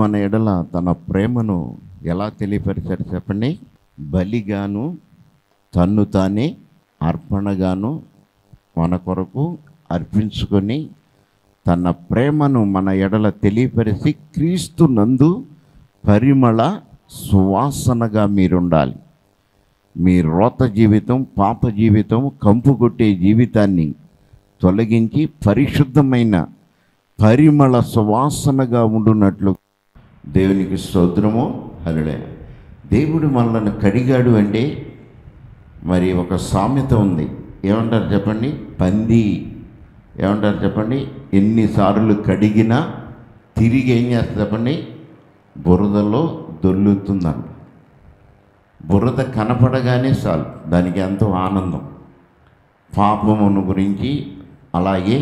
మన ఎడల తన ప్రేమను ఎలా తెలియపరిచారు చెప్పండి బలిగాను తన్ను తానే అర్పణగాను మన కొరకు అర్పించుకొని తన ప్రేమను మన ఎడల తెలియపరిచి క్రీస్తు నందు పరిమళ సువాసనగా మీరుండాలి మీ రోత జీవితం పాప జీవితం కంపు కొట్టే జీవితాన్ని తొలగించి పరిశుద్ధమైన పరిమళ సువాసనగా ఉండున్నట్లు దేవునికి స్తోత్రము హరుడే దేవుడు మనల్ని కడిగాడు అంటే మరి ఒక సామెత ఉంది ఏమంటారు చెప్పండి పంది ఏమంటారు చెప్పండి ఎన్నిసార్లు కడిగినా తిరిగి ఏం చేస్తుంది చెప్పండి బురదలో దొల్లుతుందంట బురద కనపడగానే చాలు దానికి ఎంతో ఆనందం పాపమును గురించి అలాగే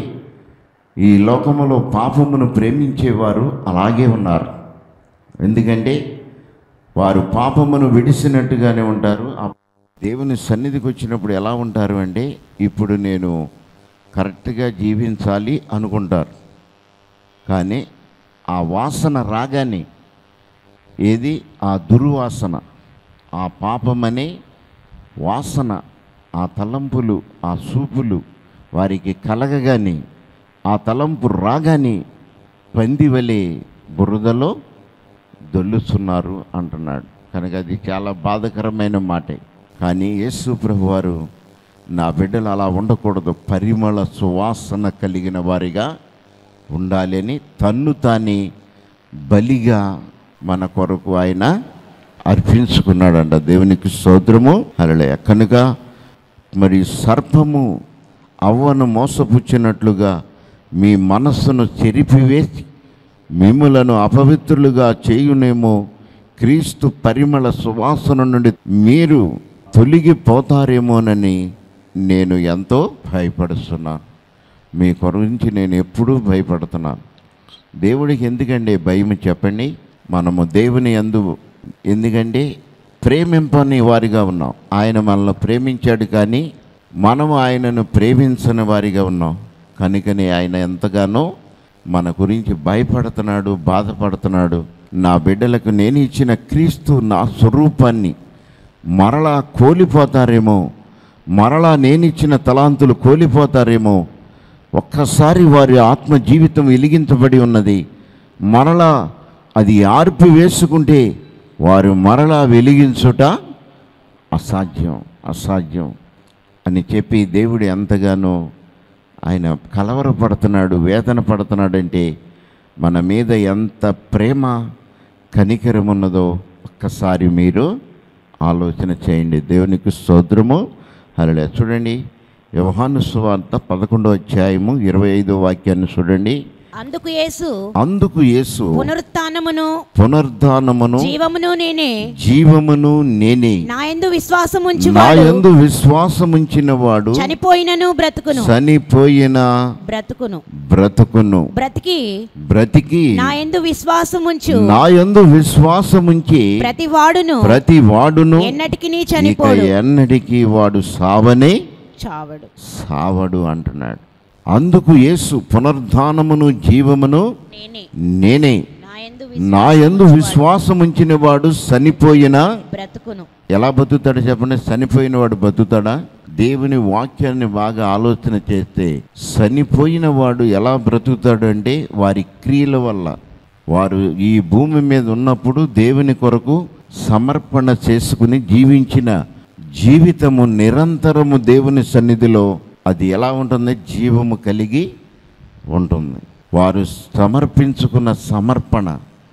ఈ లోకములో పాపమును ప్రేమించేవారు అలాగే ఉన్నారు ఎందుకంటే వారు పాపమును విడిసినట్టుగానే ఉంటారు ఆ దేవుని సన్నిధికి వచ్చినప్పుడు ఎలా ఉంటారు అంటే ఇప్పుడు నేను కరెక్ట్గా జీవించాలి అనుకుంటారు కానీ ఆ వాసన రాగానే ఏది ఆ దుర్వాసన ఆ పాపమనే వాసన ఆ తలంపులు ఆ సూపులు వారికి కలగగానే ఆ తలంపు రాగానే పంది వలె బురదలో దొల్లుతున్నారు అంటున్నాడు కనుక అది చాలా బాధకరమైన మాటే కానీ యేసు ప్రభు వారు నా బిడ్డలు అలా ఉండకూడదు పరిమళ సువాసన కలిగిన వారిగా ఉండాలి అని తన్ను తాని బలిగా మన కొరకు ఆయన అర్పించుకున్నాడంట దేవునికి స్తోత్రము అలలే కనుక మరి సర్పము అవ్వను మోసపుచ్చినట్లుగా మీ మనస్సును చెరిపివేసి మిమ్ములను అపవిత్రులుగా చేయునేమో క్రీస్తు పరిమళ సువాసన నుండి మీరు తొలగిపోతారేమోనని నేను ఎంతో భయపడుతున్నాను మీ గురించి నేను ఎప్పుడూ భయపడుతున్నాను దేవుడికి ఎందుకండి భయం చెప్పండి మనము దేవుని ఎందు ఎందుకంటే ప్రేమింపని వారిగా ఉన్నాం ఆయన మనల్ని ప్రేమించాడు కానీ మనము ఆయనను ప్రేమించని వారిగా ఉన్నాం కనుకనే ఆయన ఎంతగానో మన గురించి భయపడుతున్నాడు బాధపడుతున్నాడు నా బిడ్డలకు నేను ఇచ్చిన క్రీస్తు నా స్వరూపాన్ని మరలా కోల్పోతారేమో మరలా నేనిచ్చిన తలాంతులు కోల్పోతారేమో ఒక్కసారి వారి ఆత్మ జీవితం వెలిగించబడి ఉన్నది మరలా అది ఆర్పి వేసుకుంటే వారు మరలా వెలిగించుట అసాధ్యం అసాధ్యం అని చెప్పి దేవుడు ఎంతగానో ఆయన కలవరపడుతున్నాడు వేదన పడుతున్నాడంటే మన మీద ఎంత ప్రేమ కనికరం ఉన్నదో ఒక్కసారి మీరు ఆలోచన చేయండి దేవునికి స్తోత్రము హరలే చూడండి యోహాను సువార్త పదకొండో అధ్యాయము ఇరవై ఐదో వాక్యాన్ని చూడండి అందుకు యేసు అందుకు యేసు పునరుత్నమును పునర్ధానమును జీవమును నేనే జీవమును నేనే నా యందు విశ్వాసముంచు నా యందు విశ్వాసముంచిన వాడు చనిపోయినను బ్రతుకును చనిపోయిన బ్రతుకును బ్రతుకును బ్రతికి బ్రతికి నా యందు విశ్వాసముంచు నా యందు విశ్వాసముంచి ప్రతి వాడును ప్రతి వాడును ఎన్నటికి ఇక చనిపోడు ఎన్నటికీ వాడు సావనే చావడు సావడు అంటున్నాడు అందుకు యేసు పునర్ధానమును జీవమును నేనే నేనే నా యందు నా యందు విశ్వాసముంచిన వాడు చనిపోయినా బ్రతుకును ఎలా బతుకుతాడు చెప్పండి చనిపోయిన వాడు బతుకుతాడా దేవుని వాక్యాన్ని బాగా ఆలోచన చేస్తే చనిపోయిన వాడు ఎలా బ్రతుకుతాడు అంటే వారి క్రియల వల్ల వారు ఈ భూమి మీద ఉన్నప్పుడు దేవుని కొరకు సమర్పణ చేసుకుని జీవించిన జీవితము నిరంతరము దేవుని సన్నిధిలో అది ఎలా ఉంటుంది జీవము కలిగి ఉంటుంది వారు సమర్పించుకున్న సమర్పణ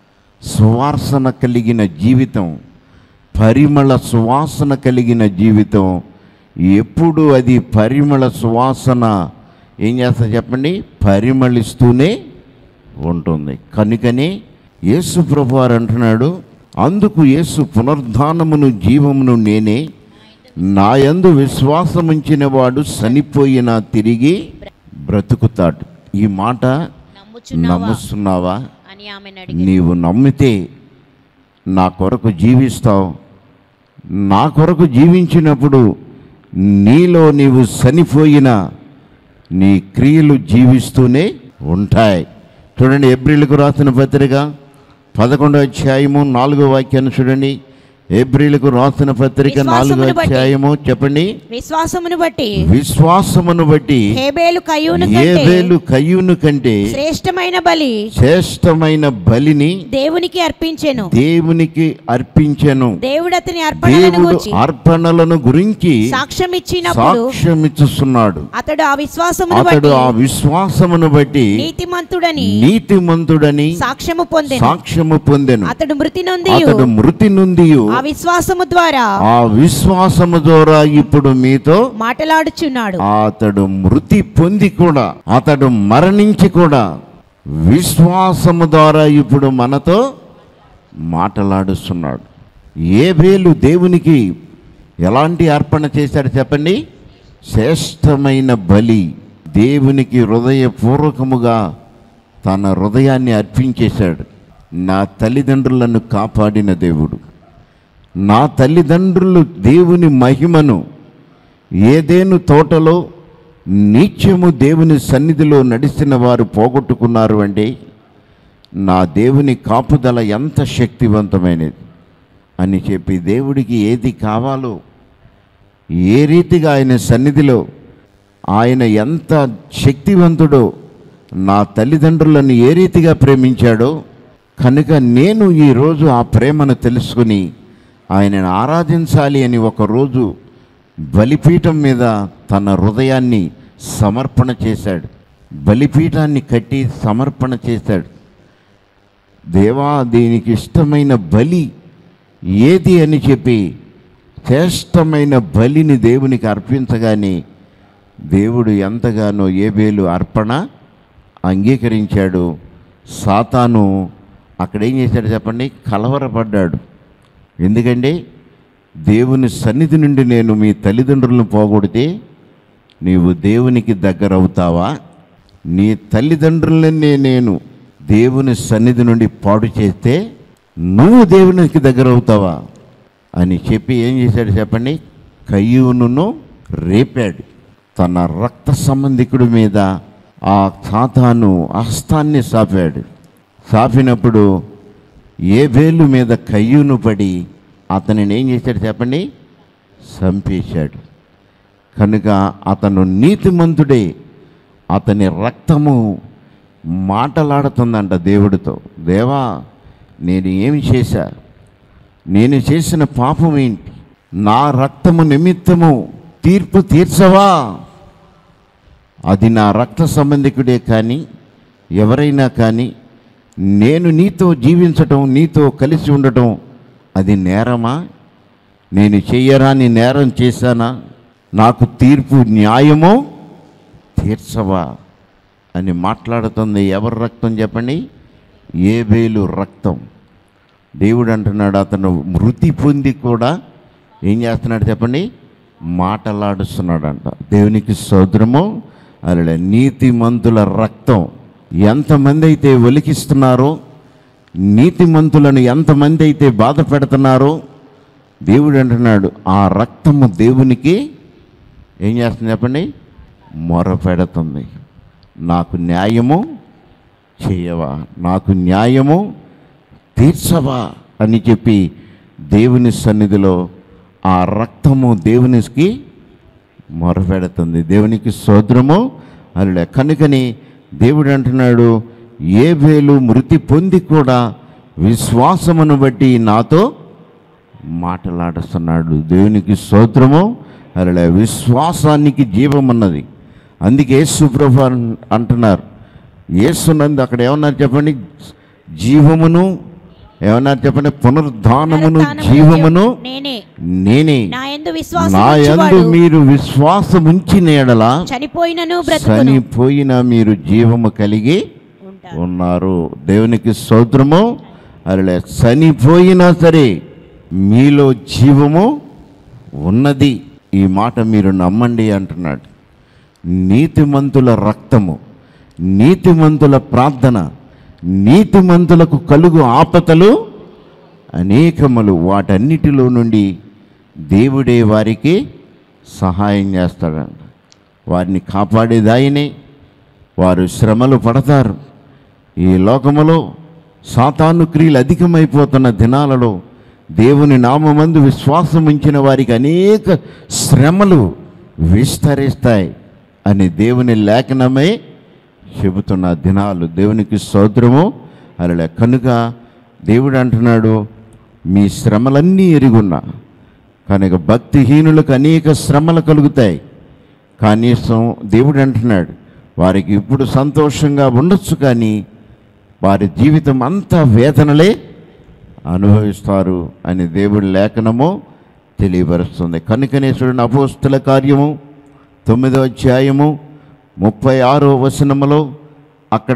సువాసన కలిగిన జీవితం పరిమళ సువాసన కలిగిన జీవితం ఎప్పుడు అది పరిమళ సువాసన ఏం చేస్తా చెప్పండి పరిమళిస్తూనే ఉంటుంది కనుకనే యేసు ప్రభు వారు అంటున్నాడు అందుకు యేసు పునర్ధానమును జీవమును నేనే నా యందు విశ్వాసముంచిన వాడు చనిపోయినా తిరిగి బ్రతుకుతాడు ఈ మాట నమ్ముచున్నావా నమ్ముస్తున్నావా అని ఆమెను అడిగి నీవు నమ్మితే నా కొరకు జీవిస్తావు నా కొరకు జీవించినప్పుడు నీలో నీవు చనిపోయిన నీ క్రియలు జీవిస్తూనే ఉంటాయి చూడండి ఏప్రిల్కు రాసిన పత్రిక పదకొండో అధ్యాయము నాలుగో వాక్యాన్ని చూడండి ఏప్రిల్కు రాసిన పత్రిక నాలుగో విశ్వాసమును బట్టి. అధ్యాయము చెప్పండి విశ్వాసమును బట్టి విశ్వాసమును బట్టి హేబేలు కయ్యూను ఏ కంటే వేలు కయ్యూను కంటే శ్రేష్టమైన బలి శ్రేష్టమైన బలిని దేవునికి అర్పించెను దేవునికి అర్పించెను దేవుడు అతని అర్పణలను దేవుడు గూర్చి అర్పణలను గురించి సాక్ష్యం ఇచ్చినప్పుడు సాక్ష్యమిచ్చుస్తున్నాడు అతడు ఆ విశ్వాసమును అతడు బట్టి ఆ విశ్వాసమును బట్టి నీతిమంతుడని నీతిమంతుడని సాక్ష్యము పొందెను సాక్ష్యము పొందెను అతడు మృతి నొంది అతడు మృతి నుండి ఆ విశ్వాసము ద్వారా ఆ విశ్వాసము ద్వారా ఇప్పుడు మీతో మాటలాడుచున్నాడు అతడు మృతి పొంది కూడా అతడు మరణించి కూడా విశ్వాసము ద్వారా ఇప్పుడు మనతో మాటలాడుస్తున్నాడు ఏ వేలు దేవునికి ఎలాంటి అర్పణ చేశాడు చెప్పండి శ్రేష్టమైన బలి దేవునికి హృదయపూర్వకముగా తన హృదయాన్ని అర్పించేశాడు నా తల్లిదండ్రులను కాపాడిన దేవుడు నా తల్లిదండ్రులు దేవుని మహిమను ఏదేను తోటలో నిత్యము దేవుని సన్నిధిలో నడిచిన వారు పోగొట్టుకున్నారు అంటే నా దేవుని కాపుదల ఎంత శక్తివంతమైనది అని చెప్పి దేవుడికి ఏది కావాలో ఏ రీతిగా ఆయన సన్నిధిలో ఆయన ఎంత శక్తివంతుడో నా తల్లిదండ్రులను ఏ రీతిగా ప్రేమించాడో కనుక నేను ఈరోజు ఆ ప్రేమను తెలుసుకుని ఆయనను ఆరాధించాలి అని ఒకరోజు బలిపీఠం మీద తన హృదయాన్ని సమర్పణ చేశాడు బలిపీఠాన్ని కట్టి సమర్పణ చేశాడు దేవా దీనికి ఇష్టమైన బలి ఏది అని చెప్పి శ్రేష్టమైన బలిని దేవునికి అర్పించగానే దేవుడు ఎంతగానో ఏబేలు అర్పణ అంగీకరించాడు సాతాను అక్కడ ఏం చేశాడు చెప్పండి కలవరపడ్డాడు ఎందుకంటే దేవుని సన్నిధి నుండి నేను మీ తల్లిదండ్రులను పోగొడితే నీవు దేవునికి దగ్గర అవుతావా నీ తల్లిదండ్రులనే నేను దేవుని సన్నిధి నుండి పాడు చేస్తే నువ్వు దేవునికి దగ్గర అవుతావా అని చెప్పి ఏం చేశాడు చెప్పండి కయ్యూను రేపాడు తన రక్త సంబంధికుడి మీద ఆ సాతాను హస్తాన్ని సాపాడు సాపినప్పుడు ఏ వేలు మీద కయ్యూను పడి అతనిని ఏం చేశాడు చెప్పండి చంపేశాడు కనుక అతను నీతిమంతుడే అతని రక్తము మాటలాడుతుందంట దేవుడితో దేవా నేను ఏమి చేశా నేను చేసిన పాపం ఏంటి నా రక్తము నిమిత్తము తీర్పు తీర్చవా అది నా రక్త సంబంధికుడే కానీ ఎవరైనా కానీ నేను నీతో జీవించటం నీతో కలిసి ఉండటం అది నేరమా నేను చెయ్యరాని నేరం చేశానా నాకు తీర్పు న్యాయమో తీర్చవా అని మాట్లాడుతుంది ఎవరి రక్తం చెప్పండి ఏబేలు రక్తం దేవుడు అంటున్నాడు అతను మృతి పొంది కూడా ఏం చేస్తున్నాడు చెప్పండి మాటలాడుస్తున్నాడంట దేవునికి సోదరము అలా నీతిమంతుల రక్తం ఎంతమంది అయితే ఒలికిస్తున్నారో నీతిమంతులను ఎంతమంది అయితే బాధ పెడుతున్నారో దేవుడు అంటున్నాడు ఆ రక్తము దేవునికి ఏం చేస్తుంది చెప్పండి మొరపెడుతుంది నాకు న్యాయము చేయవా నాకు న్యాయము తీర్చవా అని చెప్పి దేవుని సన్నిధిలో ఆ రక్తము దేవునికి మొరపెడుతుంది దేవునికి సోదరము అలా కనుకని దేవుడు అంటున్నాడు ఏ వేలు మృతి పొంది కూడా విశ్వాసమును బట్టి నాతో మాటలాడుస్తున్నాడు దేవునికి స్తోత్రము అలా విశ్వాసానికి జీవమున్నది అందుకే యేసుప్రభు అన్- అంటున్నారు యేసునందు అక్కడ ఏమన్నారు చెప్పండి జీవమును ఏమన్నారు చెప్పండి పునరుద్ధానమును పునరుత్థానమును జీవమును నేనే నేనే నా యందు విశ్వాసం నా యందు ఉంచువాడు మీరు విశ్వాసముంచిన ఎడల చనిపోయినను బ్రతుకును చనిపోయిన మీరు జీవము కలిగి ఉంటారు ఉన్నారు దేవునికి స్తోత్రము అలా చనిపోయినా సరే మీలో జీవము ఉన్నది ఈ మాట మీరు నమ్మండి అంటున్నాడు నీతిమంతుల రక్తము నీతిమంతుల ప్రార్థన నీతిమంతులకు కలుగు ఆపతలు అనేకములు వాటన్నిటిలో నుండి దేవుడే వారికి సహాయం చేస్తాడంట వారిని కాపాడేదాయనే వారు శ్రమలు పడతారు ఈ లోకములో సాతాను క్రియలు అధికమైపోతున్న దినాలలో దేవుని నామందు విశ్వాసం ఉంచిన వారికి అనేక శ్రమలు విస్తరిస్తాయి అని దేవుని లేఖనమై చెబుతున్న దినాలు దేవునికి స్తోత్రము అలా కనుక దేవుడు అంటున్నాడు మీ శ్రమలన్నీ ఎరుగున్నా కనుక భక్తిహీనులకు అనేక శ్రమలు కలుగుతాయి కనీసం దేవుడు అంటున్నాడు వారికి ఇప్పుడు సంతోషంగా ఉండొచ్చు కానీ వారి జీవితం అంతా వేదనలే అనుభవిస్తారు అని దేవుడి లేఖనము తెలియపరుస్తుంది కనుకనే చూడండి అపోస్తుల కార్యము తొమ్మిదో అధ్యాయము ముప్పై ఆరో వచనములో అక్కడ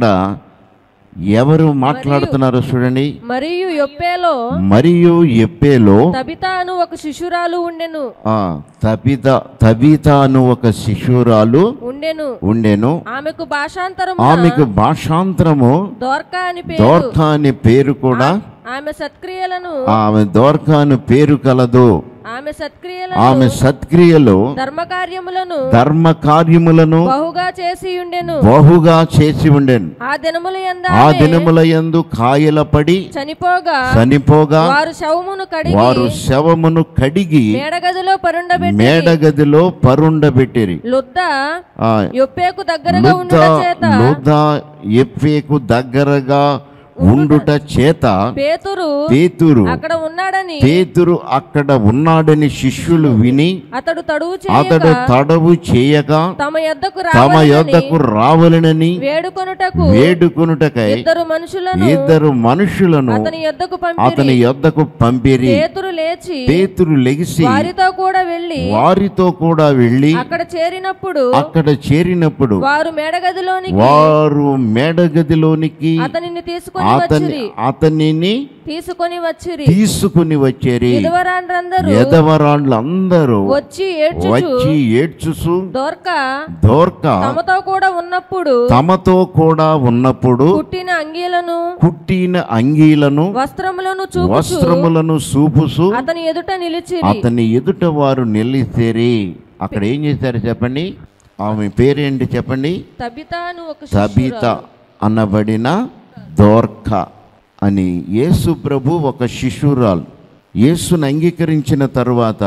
ఎవరు మాట్లాడుతున్నారో చూడండి మరియు యొప్పేలో మరియు ఎప్పేలో తబితా అను ఒక శిశురాలు ఉండెను ఆ, తబిత తబిత అను ఒక శిశురాలు ఉండెను ఉండెను ఆమెకు భాషాంతరం ఆమెకు భాషాంతరము దోర్కా అని పేరు దోర్క అనే పేరు కూడా ఆమె సత్క్రియలను ఆమె దోర్క అను పేరు కలదు ఆమె సత్క్రియలను ఆమె సత్క్రియలు ధర్మకార్యములను ధర్మ కార్యములను బహుగా చేసి ఉండెను బహుగా చేసి ఉండెను ఆ దినముల యందు ఆ ఆమె దినముల యందు కాయల పడి చనిపోగా చనిపోగా వారు శవమును కడిగి వారు శవమును కడిగి మేడగదిలో పరుండబెట్టి మేడగదిలో పరుండబెట్టిరి లొద్ద ఆ, యొప్పేకు దగ్గరగా లుద్ద ఉండుట చేత లుద్ద ఎప్పేకు దగ్గరగా ఉండుట చేత పేతురు పేతురు అక్కడ ఉన్నాడని పేతురు అక్కడ ఉన్నాడని శిష్యులు విని అతడు తడువు అతడు చేయగా తడవు చేయగా తమ యొద్దకు తమ రావాలని యొద్దకు రావాలనని వేడుకొనుటకు వేడుకొనుటకై ఇద్దరు మనుషులను ఇద్దరు మనుషులను అతని యొద్దకు అతని పంపిరి యొద్దకు పంపిరి పేతురు లేచి పేతురు లెగిసి వారితో కూడా వెళ్లి వారితో కూడా వెళ్ళి అక్కడ చేరినప్పుడు అక్కడ చేరినప్పుడు వారు మేడగదిలోనికి వారు మేడగదిలోనికి అతనిని తీసుకొని అతని వచ్చిరి అతనిని తీసుకొని వచ్చిరి తీసుకుని వచ్చేరి విధవరాండ్రందరూ ఎదవరాళ్ళందరూ వచ్చి ఏడ్చుచు వచ్చి ఏడ్చుసు దొరక దోర్క తమతో కూడా ఉన్నప్పుడు తమతో కూడా ఉన్నప్పుడు పుట్టిన అంగీలను కుట్టిన అంగీలను వస్త్రములను చూపుచు వస్త్రములను చూపుసు అతని ఎదుట నిలిచిరి అతని ఎదుట వారు నిలిచేరి అక్కడ ఏం చేశారు చెప్పండి ఆమె పేరేంటి చెప్పండి తబితాను ఒక సబిత అనబడిన దోర్క అని యేసు ప్రభు ఒక శిశురాలు యేసును అంగీకరించిన తరువాత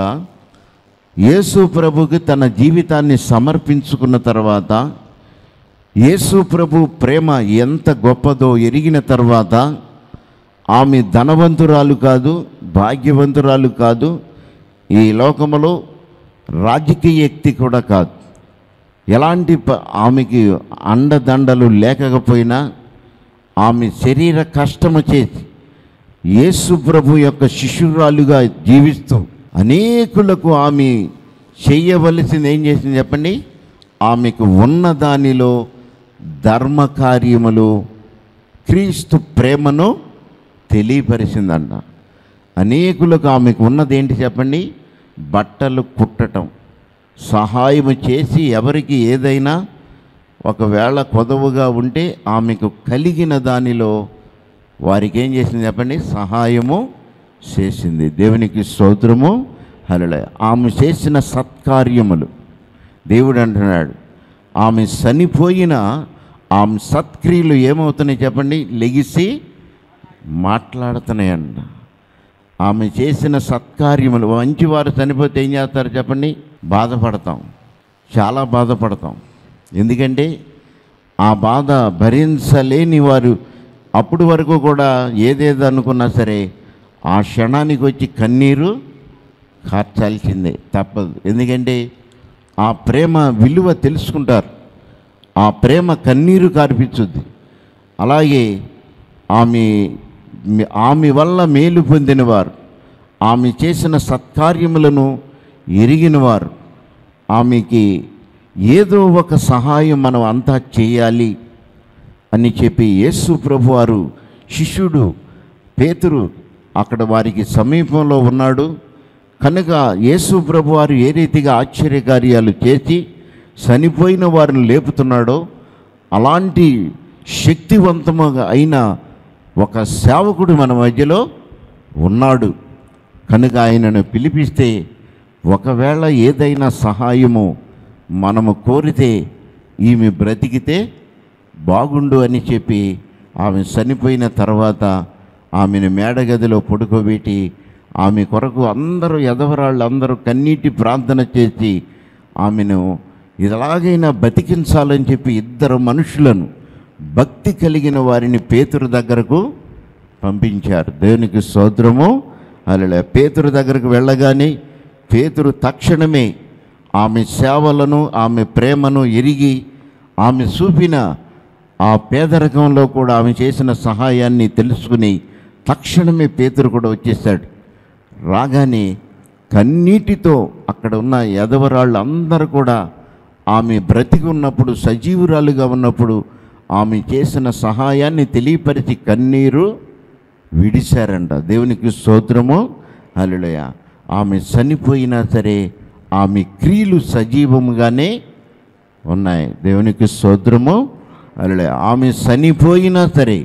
యేసు ప్రభుకి తన జీవితాన్ని సమర్పించుకున్న తర్వాత యేసు ప్రభు ప్రేమ ఎంత గొప్పదో ఎరిగిన తర్వాత ఆమె ధనవంతురాలు కాదు భాగ్యవంతురాలు కాదు ఈ లోకములో రాజకీయ వ్యక్తి కూడా కాదు ఎలాంటి ప- ఆమెకి అండదండలు లేకపోయినా ఆమె శరీర కష్టము చేసి యేసు ప్రభు యొక్క శిశురాలుగా జీవిస్తూ అనేకులకు ఆమె చేయవలసింది ఏం చేసింది చెప్పండి ఆమెకు ఉన్న దానిలో ధర్మ కార్యములు క్రీస్తు ప్రేమను తెలియపరిచిందంట అనేకులకు ఆమెకు ఉన్నది ఏంటి చెప్పండి బట్టలు కుట్టటం సహాయం చేసి ఎవరికి ఏదైనా ఒకవేళ కొదవుగా ఉంటే ఆమెకు కలిగిన దానిలో వారికి ఏం చేసింది చెప్పండి సహాయము చేసింది దేవునికి స్తోత్రము హలలే ఆమె చేసిన సత్కార్యములు దేవుడు అంటున్నాడు ఆమె చనిపోయిన ఆమె సత్క్రియలు ఏమవుతున్నాయి చెప్పండి లెగిసి మాట్లాడుతున్నాయంట ఆమె చేసిన సత్కార్యములు మంచివారు చనిపోతే ఏం చేస్తారు చెప్పండి బాధపడతాం చాలా బాధపడతాం ఎందుకంటే ఆ బాధ భరించలేని వారు అప్పుడు వరకు కూడా ఏదేదో అనుకున్నా సరే ఆ క్షణానికి వచ్చి కన్నీరు కార్చాల్సిందే తప్పదు ఎందుకంటే ఆ ప్రేమ విలువ తెలుసుకుంటారు ఆ ప్రేమ కన్నీరు కార్పించుద్ది అలాగే ఆమె ఆమె వల్ల మేలు పొందినవారు ఆమె చేసిన సత్కార్యములను ఎరిగినవారు ఆమెకి ఏదో ఒక సహాయం మనం అంతా చేయాలి అని చెప్పి యేసు ప్రభు వారు శిష్యుడు పేతురు అక్కడ వారికి సమీపంలో ఉన్నాడు కనుక యేసు ప్రభు వారు ఏ రీతిగా ఆశ్చర్యకార్యాలు చేసి చనిపోయిన వారిని లేపుతున్నాడో అలాంటి శక్తివంతముగా అయిన ఒక సేవకుడు మన మధ్యలో ఉన్నాడు కనుక ఆయనను పిలిపిస్తే ఒకవేళ ఏదైనా సహాయము మనము కోరితే ఈమె బ్రతికితే బాగుండు అని చెప్పి ఆమె చనిపోయిన తర్వాత ఆమెను మేడగదిలో పడుకోబెట్టి ఆమె కొరకు అందరూ ఎదవరాళ్ళు అందరూ కన్నీటి ప్రార్థన చేసి ఆమెను ఎలాగైనా బతికించాలని చెప్పి ఇద్దరు మనుషులను భక్తి కలిగిన వారిని పేతురు దగ్గరకు పంపించారు దేవునికి సోదరము అలా పేతురు దగ్గరకు వెళ్ళగానే పేతురు తక్షణమే ఆమె సేవలను ఆమె ప్రేమను ఎరిగి ఆమె చూపిన ఆ పేదరికంలో కూడా ఆమె చేసిన సహాయాన్ని తెలుసుకుని తక్షణమే పేతురు కూడా వచ్చేసాడు రాగానే కన్నీటితో అక్కడ ఉన్న ఎదవరాళ్ళు అందరూ కూడా ఆమె బ్రతికి ఉన్నప్పుడు సజీవురాలుగా ఉన్నప్పుడు ఆమె చేసిన సహాయాన్ని తెలియపరిచి కన్నీరు విడిశారంట దేవునికి స్తోత్రము హల్లెలూయా ఆమె చనిపోయినా సరే ఆమె క్రియలు సజీవముగానే ఉన్నాయి దేవునికి స్తోత్రము హల్లెలూయా ఆమె చనిపోయినా సరే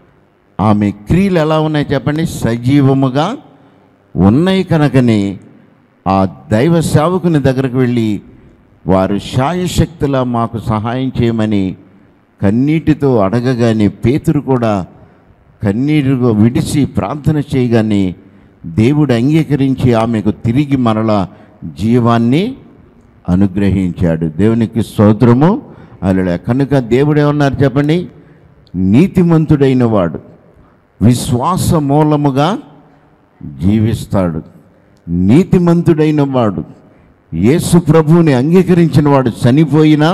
ఆమె క్రియలు ఎలా ఉన్నాయి చెప్పండి సజీవముగా ఉన్నాయి కనుకనే ఆ దైవ సేవకుని దగ్గరకు వెళ్ళి వారు శాయశక్తిలా మాకు సహాయం చేయమని కన్నీటితో అడగగానే పేతురు కూడా కన్నీరుగా విడిచి ప్రార్థన చేయగానే దేవుడు అంగీకరించి ఆమెకు తిరిగి మరలా జీవాన్ని అనుగ్రహించాడు దేవునికి స్తోత్రము అలా కనుక దేవుడు ఏమన్నారు చెప్పండి నీతిమంతుడైన వాడు విశ్వాస మూలముగా జీవిస్తాడు నీతిమంతుడైన వాడు యేసు ప్రభువుని అంగీకరించిన వాడు చనిపోయినా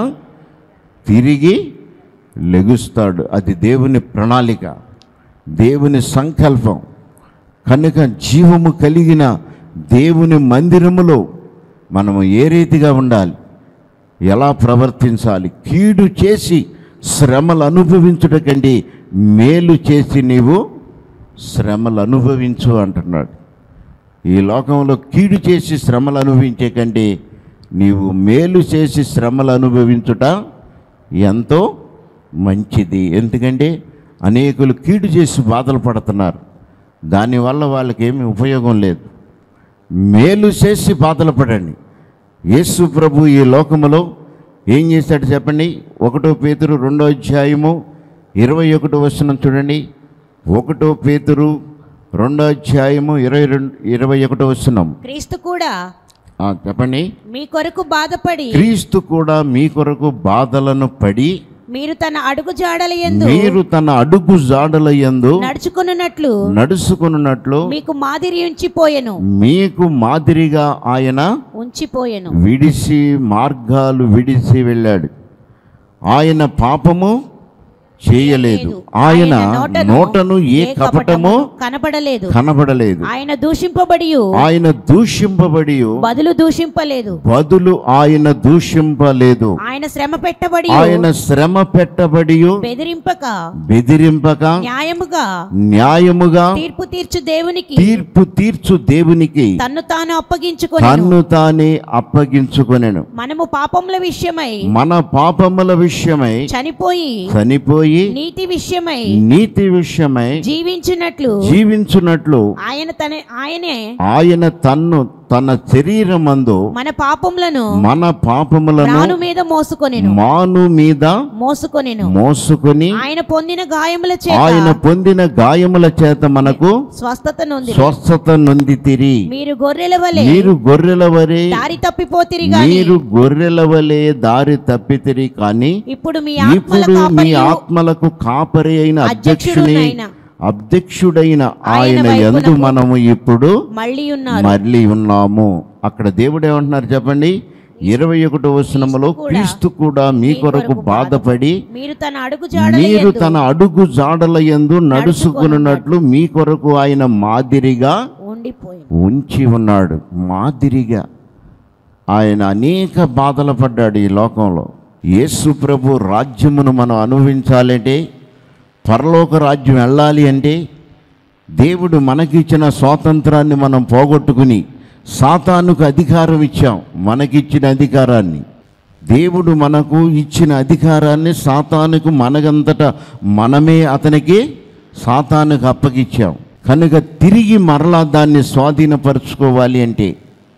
తిరిగి లెగుస్తాడు అది దేవుని ప్రణాళిక దేవుని సంకల్పం కనుక జీవము కలిగిన దేవుని మందిరములో మనము ఏ రీతిగా ఉండాలి ఎలా ప్రవర్తించాలి కీడు చేసి శ్రమలు అనుభవించుట కంటే మేలు చేసి నీవు శ్రమలు అనుభవించు అంటున్నాడు ఈ లోకంలో కీడు చేసి శ్రమలు అనుభవించే కంటే నీవు మేలు చేసి శ్రమలు అనుభవించుట ఎంతో మంచిది ఎందుకంటే అనేకులు కీడు చేసి బాధలు పడుతున్నారు దానివల్ల వాళ్ళకి ఏమీ ఉపయోగం లేదు మేలు చేసి బాధలు పడండి యేసు ప్రభు ఈ లోకములో ఏం చేశాడు చెప్పండి ఒకటో పేతురు రెండో అధ్యాయము ఇరవై ఒకటో వచనం చూడండి ఒకటో పేతురు రెండో అధ్యాయము ఇరవై రెండు ఇరవై ఒకటో వచనం క్రీస్తు కూడా ఆ, చెప్పండి మీ కొరకు బాధపడి క్రీస్తు కూడా మీ కొరకు బాధలను పడి మీరు తన అడుగు జాడల యందు మీరు తన అడుగు జాడల యందు నడుచుకున్నట్లు నడుచుకున్నట్లు మీకు మాదిరి ఉంచిపోయెను మీకు మాదిరిగా ఆయన ఉంచిపోయెను విడిసి మార్గాలు విడిసి వెళ్ళాడు ఆయన పాపము చేయలేదు ఆయన నోటను ఏ కపటము కనబడలేదు కనబడలేదు ఆయన దూషింపబడి ఆయన దూషింపబడి బదులు దూషింపలేదు బదులు ఆయన దూషింపలేదు ఆయన శ్రమ పెట్టబడి ఆయన శ్రమ పెట్టబడి బెదిరింపక బెదిరింపక న్యాయముగా న్యాయముగా తీర్పు తీర్చు దేవునికి తీర్పు తీర్చు దేవునికి తన్ను తాను అప్పగించుకొని తన్ను తానే అప్పగించుకొనెను మనము పాపముల విషయమై మన పాపముల విషయమై చనిపోయి చనిపోయి నీతి విషయమై నీతి విషయమై జీవించినట్లు జీవించున్నట్లు ఆయన తన ఆయనే ఆయన తన్ను తన శరీరమందు మన పాపములను మన పాపములను రాను మీద మోసుకొనెను మాను మీద మోసుకొనెను మోసుకొని ఆయన పొందిన గాయముల చేత ఆయన పొందిన గాయముల చేత మనకు స్వస్థత నొంది స్వస్థత నొందితిరి మీరు గొర్రెల వలె మీరు గొర్రెల వలె దారి తప్పిపోతిరి గాని మీరు గొర్రెల వలె దారి తప్పితిరి కానీ ఇప్పుడు మీ ఆత్మల ఇప్పుడు మీ కాపరియు ఆత్మలకు కాపరి అయిన అధ్యక్షుని అధ్యక్షుడునైన అధ్యక్షుడైన ఆయన ఆయన యందు వైపునకు మనము ఇప్పుడు మళ్ళీ ఉన్నారు మరలి ఉన్నాము అక్కడ దేవుడు ఏమంటున్నారు చెప్పండి ఇరవై ఒకటో వచనములో క్రీస్తు కూడా మీ కొరకు బాధపడి మీరు తన అడుగు జాడల మీరు యందు తన అడుగు జాడల యందు నడుచుకున్నట్లు మీ కొరకు ఆయన మాదిరిగా ఉండిపోయి ఉంచి ఉన్నాడు మాదిరిగా ఆయన అనేక బాధలు పడ్డాడు ఈ లోకంలో యేసు ప్రభు రాజ్యమును మనం అనుభవించాలంటే పరలోక రాజ్యం వెళ్ళాలి అంటే దేవుడు మనకిచ్చిన స్వాతంత్రాన్ని మనం పోగొట్టుకుని సాతానుకు అధికారం ఇచ్చాం మనకిచ్చిన అధికారాన్ని దేవుడు మనకు ఇచ్చిన అధికారాన్ని సాతానుకు మనకంతట మనమే అతనికి సాతానుకు అప్పగిచ్చాం కనుక తిరిగి మరలా దాన్ని స్వాధీనపరచుకోవాలి అంటే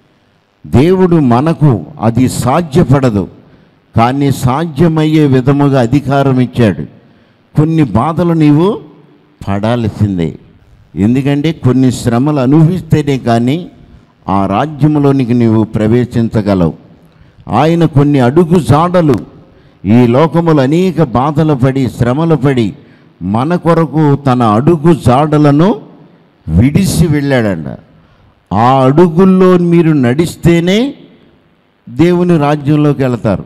దేవుడు మనకు అది సాధ్యపడదు కానీ సాధ్యమయ్యే విధముగా అధికారం ఇచ్చాడు కొన్ని బాధలు నీవు పడాల్సిందే ఎందుకంటే కొన్ని శ్రమలు అనుభవిస్తేనే కానీ ఆ రాజ్యంలోనికి నీవు ప్రవేశించగలవు ఆయన కొన్ని అడుగు జాడలు ఈ లోకములు అనేక బాధలు పడి శ్రమలు పడి మన కొరకు తన అడుగు జాడలను విడిసి వెళ్ళాడంట ఆ అడుగుల్లో మీరు నడిస్తేనే దేవుని రాజ్యంలోకి వెళతారు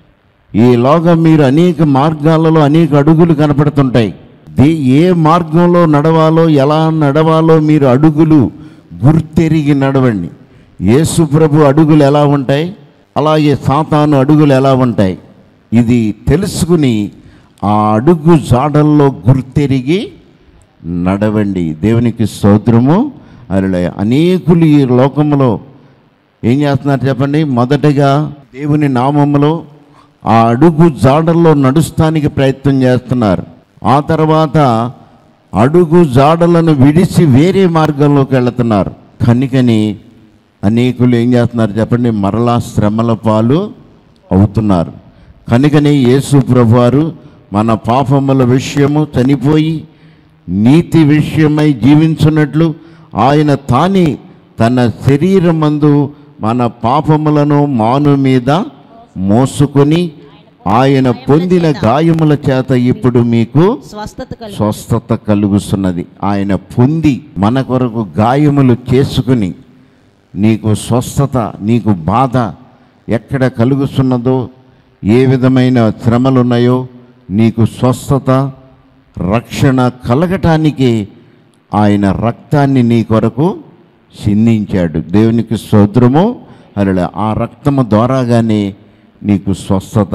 ఈ లోకం మీరు అనేక మార్గాలలో అనేక అడుగులు కనపడుతుంటాయి దే ఏ మార్గంలో నడవాలో ఎలా నడవాలో మీరు అడుగులు గుర్తెరిగి నడవండి యేసు ప్రభు అడుగులు ఎలా ఉంటాయి అలాగే సాతాను అడుగులు ఎలా ఉంటాయి ఇది తెలుసుకుని ఆ అడుగు జాడల్లో గుర్తెరిగి నడవండి దేవునికి స్తోత్రము అలా అనేకులు ఈ లోకంలో ఏం చేస్తున్నారు చెప్పండి మొదటగా దేవుని నామములో ఆ అడుగు జాడల్లో నడుస్తానికి ప్రయత్నం చేస్తున్నారు ఆ తర్వాత అడుగు జాడలను విడిచి వేరే మార్గంలోకి వెళుతున్నారు కనుకని అనేకులు ఏం చేస్తున్నారు చెప్పండి మరలా శ్రమల పాలు అవుతున్నారు కనుకని యేసు ప్రభువారు మన పాపముల విషయము చనిపోయి నీతి విషయమై జీవించున్నట్లు ఆయన తానే తన శరీరమందు మన పాపములను మాను మీద మోసుకొని ఆయన పొందిన గాయముల చేత ఇప్పుడు మీకు స్వస్థత కలుగు స్వస్థత కలుగుతున్నది ఆయన పొంది మన కొరకు గాయములు చేసుకుని నీకు స్వస్థత నీకు బాధ ఎక్కడ కలుగుతున్నదో ఏ విధమైన శ్రమలు ఉన్నాయో నీకు స్వస్థత రక్షణ కలగటానికి ఆయన రక్తాన్ని నీ కొరకు చిందించాడు దేవునికి స్తోత్రము అలా ఆ రక్తము ద్వారాగానే నీకు స్వస్థత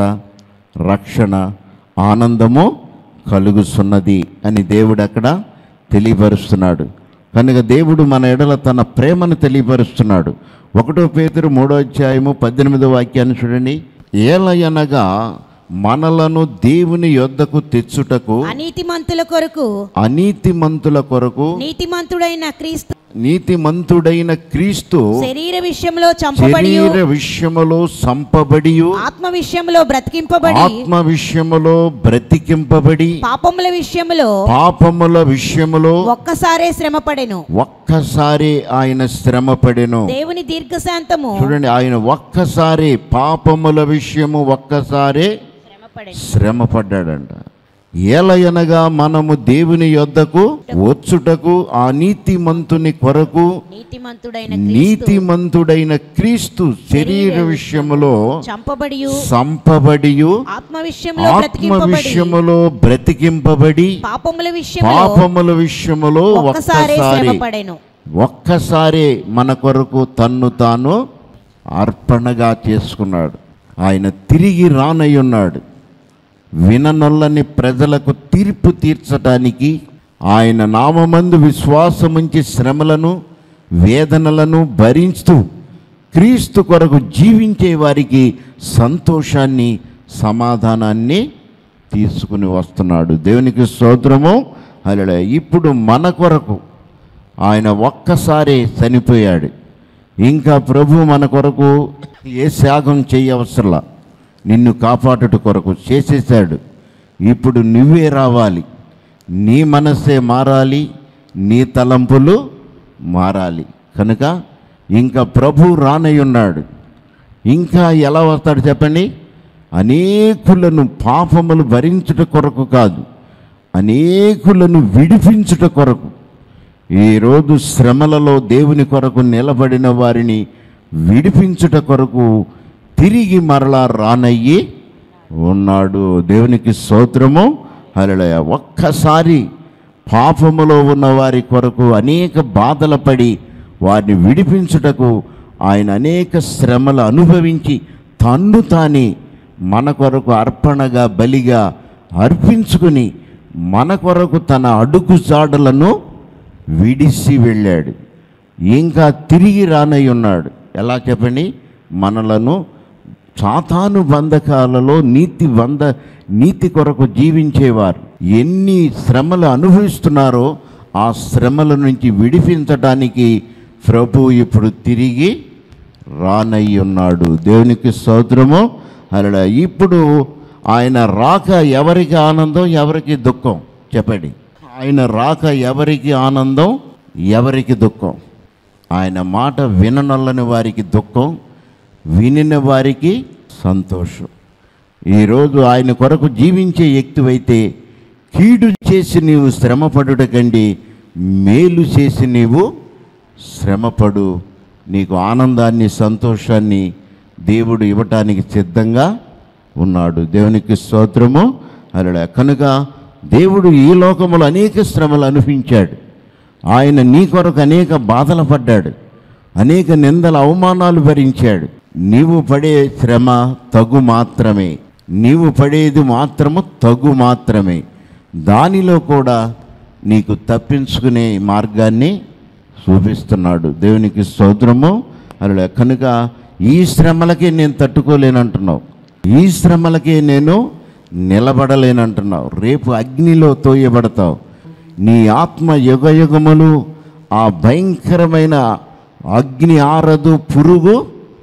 రక్షణ ఆనందము కలుగుతున్నది అని దేవుడు అక్కడ తెలియపరుస్తున్నాడు కనుక దేవుడు మన ఎడల తన ప్రేమను తెలియపరుస్తున్నాడు ఒకటో పేతురు మూడో అధ్యాయము పద్దెనిమిదో వాక్యాన్ని చూడండి ఏలయనగా మనలను దేవుని యొద్దకు తెచ్చుటకు అనీతిమంతుల కొరకు అనీతిమంతుల కొరకు నీతిమంతుడైన క్రీస్తు నీతిమంతుడైన క్రీస్తు శరీర విషయంలో చంపబడి శరీర విషయములో సంపబడి ఆత్మ విషయంలో బ్రతికింపబడి ఆత్మ విషయములో బ్రతికింపబడి పాపముల విషయంలో పాపముల విషయములో ఒక్కసారే శ్రమపడెను ఒక్కసారి ఆయన శ్రమపడెను దేవుని దీర్ఘశాంతము చూడండి ఆయన ఒక్కసారి పాపముల విషయము ఒక్కసారే శ్రమపడెను శ్రమపడ్డాడంట ఏలయనగా మనము దేవుని యొద్దకు వచ్చుటకు ఆ నీతిమంతుని కొరకు నీతిమంతుడైన క్రీస్తు నీతిమంతుడైన క్రీస్తు శరీర విషయములో చంపబడి సంపబడియు ఆత్మ విషయంలో ఆత్మ బ్రతికింపబడి విషయములో బ్రతికింపబడి పాపముల విషయంలో పాపముల విషయములో ఒక్కసారే ఒక్కసారి శ్రమపడెను ఒక్కసారే మన కొరకు తన్ను తాను అర్పణగా చేసుకున్నాడు ఆయన తిరిగి రానయ్యున్నాడు విననొల్లని ప్రజలకు తీర్పు తీర్చటానికి ఆయన నామమందు విశ్వాసముంచి శ్రమలను వేదనలను భరించుతూ క్రీస్తు కొరకు జీవించే వారికి సంతోషాన్ని సమాధానాన్ని తీసుకుని వస్తున్నాడు దేవునికి స్తోత్రము అలా ఇప్పుడు మన కొరకు ఆయన ఒక్కసారే చనిపోయాడు ఇంకా ప్రభు మన కొరకు ఏ త్యాగం చేయవసరలా నిన్ను కాపాడుట కొరకు చేసేసాడు ఇప్పుడు నువ్వే రావాలి నీ మనస్సే మారాలి నీ తలంపులు మారాలి కనుక ఇంకా ప్రభు రానయ్యున్నాడు ఇంకా ఎలా వస్తాడు చెప్పండి అనేకులను పాపములు భరించుట కొరకు కాదు అనేకులను విడిపించుట కొరకు ఈరోజు శ్రమలలో దేవుని కొరకు నిలబడిన వారిని విడిపించుట కొరకు తిరిగి మరలా రానయ్యి ఉన్నాడు దేవునికి స్తోత్రము హల్లెలూయా ఒక్కసారి పాపములో ఉన్న వారి కొరకు అనేక బాధలు పడి వారిని విడిపించుటకు ఆయన అనేక శ్రమలు అనుభవించి తన్ను తానే మన కొరకు అర్పణగా బలిగా అర్పించుకుని మన కొరకు తన అడుగు జాడలను విడిసి వెళ్ళాడు ఇంకా తిరిగి రానై ఉన్నాడు ఎలా చెప్పండి మనలను సాతాను బంధకాలలో నీతి బంధ నీతి కొరకు జీవించేవారు ఎన్ని శ్రమలు అనుభవిస్తున్నారో ఆ శ్రమల నుంచి విడిపించడానికి ప్రభు ఇప్పుడు తిరిగి రానయ్యి ఉన్నాడు దేవునికి స్తోత్రము అలా ఇప్పుడు ఆయన రాక ఎవరికి ఆనందం ఎవరికి దుఃఖం చెప్పండి ఆయన రాక ఎవరికి ఆనందం ఎవరికి దుఃఖం ఆయన మాట విననొల్లని వారికి దుఃఖం వినిన వారికి సంతోషం ఈరోజు ఆయన కొరకు జీవించే వ్యక్తివైతే కీడు చేసి నీవు శ్రమపడుట కండి మేలు చేసి నీవు శ్రమపడు నీకు ఆనందాన్ని సంతోషాన్ని దేవుడు ఇవ్వటానికి సిద్ధంగా ఉన్నాడు దేవునికి స్తోత్రము అలా కనుక దేవుడు ఈ లోకములో అనేక శ్రమలు అనుభవించాడు ఆయన నీ కొరకు అనేక బాధలు పడ్డాడు అనేక నిందల అవమానాలు భరించాడు నీవు పడే శ్రమ తగు మాత్రమే నీవు పడేది మాత్రము తగు మాత్రమే దానిలో కూడా నీకు తప్పించుకునే మార్గాన్ని చూపిస్తున్నాడు దేవునికి స్తోత్రము అలా కనుక ఈ శ్రమలకే నేను తట్టుకోలేనంటున్నావు ఈ శ్రమలకే నేను నిలబడలేనంటున్నావు రేపు అగ్నిలో తోయబడతావు నీ ఆత్మ యుగ యుగములు ఆ భయంకరమైన అగ్ని ఆరదు పురుగు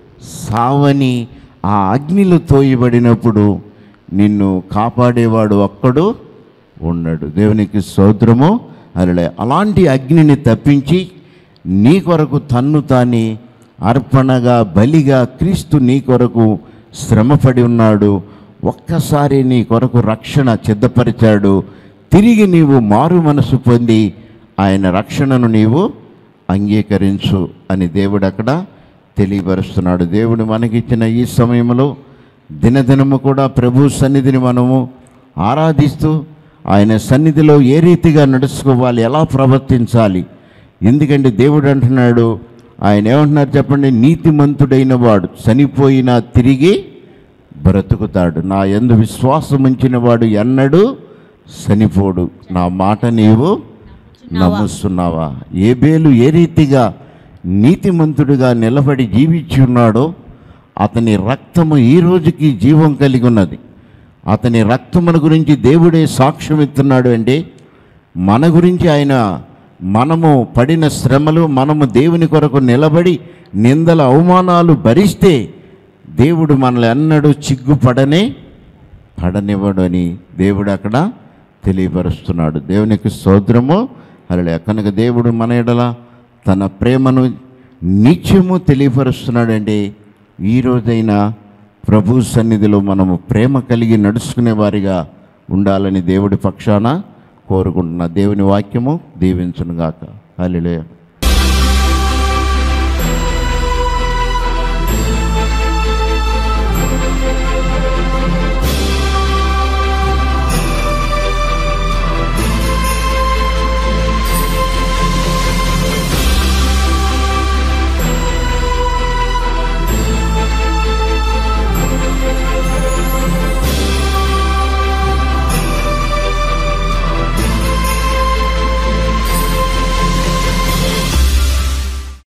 సావని ఆ అగ్నిలో తోయబడినప్పుడు నిన్ను కాపాడేవాడు ఒక్కడు ఉన్నాడు దేవునికి స్తోత్రము అలలే అలాంటి అగ్నిని తప్పించి నీ కొరకు తన్ను తాని అర్పణగా బలిగా క్రీస్తు నీ కొరకు శ్రమపడి ఉన్నాడు ఒక్కసారి నీ కొరకు రక్షణ సిద్ధపరిచాడు తిరిగి నీవు మారు మనసు పొంది ఆయన రక్షణను నీవు అంగీకరించు అని దేవుడు అక్కడ తెలియపరుస్తున్నాడు దేవుడు మనకిచ్చిన ఈ సమయంలో దినదినము కూడా ప్రభు సన్నిధిని మనము ఆరాధిస్తూ ఆయన సన్నిధిలో ఏ రీతిగా నడుచుకోవాలి ఎలా ప్రవర్తించాలి ఎందుకంటే దేవుడు అంటున్నాడు ఆయన ఏమంటున్నారు చెప్పండి నీతిమంతుడైన వాడు చనిపోయినా తిరిగి బ్రతుకుతాడు నా ఎందు విశ్వాసం ఉంచిన వాడు ఎన్నడూ చనిపోడు నా మాట నీవు నమ్ముస్తున్నావా ఏ బేలు ఏ రీతిగా నీతిమంతుడిగా నిలబడి జీవించి ఉన్నాడో అతని రక్తము ఈ రోజుకి జీవం కలిగి ఉన్నది అతని రక్తమును గురించి దేవుడే సాక్ష్యం ఇస్తున్నాడు అంటే మన గురించి ఆయన మనము పడిన శ్రమలు మనము దేవుని కొరకు నిలబడి నిందల అవమానాలు భరిస్తే దేవుడు మనల్ని ఎన్నడూ చిగ్గుపడనే పడనివ్వడు అని దేవుడు అక్కడ తెలియపరుస్తున్నాడు దేవునికి స్తోత్రము అలా కనుక దేవుడు మన ఎడల తన ప్రేమను నిత్యము తెలియపరుస్తున్నాడంటే ఈ రోజైనా ప్రభు సన్నిధిలో మనము ప్రేమ కలిగి నడుచుకునే వారిగా ఉండాలని దేవుడి పక్షాన కోరుకుంటున్నా దేవుని వాక్యము దీవించునుగాక హల్లెలూయా